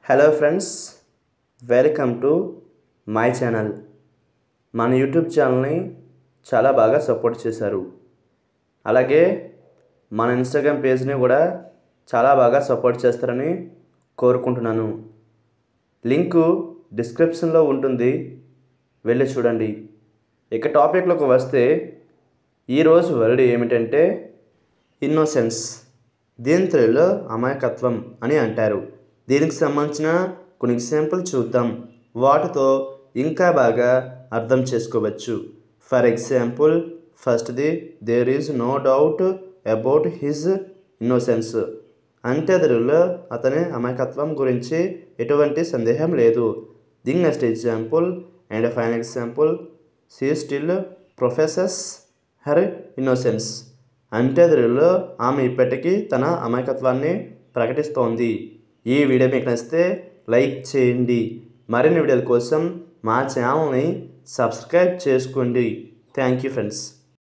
hello friends welcome to my channel మన YouTube ఛానల్ని చాలా బాగా సపోర్ట్ చేశారు అలాగే మన ఇన్స్టాగ్రామ్ పేజ్ని కూడా చాలా బాగా సపోర్ట్ చేస్తారని కోరుకుంటున్నాను లింకు డిస్క్రిప్షన్లో ఉంటుంది వెళ్ళి చూడండి ఇక టాపిక్లోకి వస్తే ఈరోజు వర్డ్ ఏమిటంటే ఇన్నోసెన్స్ దీని తెలుగులో అమాయకత్వం అని అంటారు దీనికి సంబంధించిన కొన్ని ఎగ్జాంపుల్ చూద్దాం వాటితో ఇంకా బాగా అర్థం చేసుకోవచ్చు ఫర్ ఎగ్జాంపుల్ ఫస్ట్ది there is no doubt about his innocence అంటే తెలుగులో అతని అమాయకత్వం గురించి ఎటువంటి సందేహం లేదు దీని next example and fine example she still professes her innocence అంటే తెలుగులో ఆమె ఇప్పటికీ తన అమాయకత్వాన్ని ప్రకటిస్తోంది ఈ వీడియో మీకు నచ్చితే లైక్ చేయండి మరిన్ని వీడియోల కోసం మా ఛానల్ని సబ్స్క్రైబ్ చేసుకోండి థ్యాంక్ యూ ఫ్రెండ్స్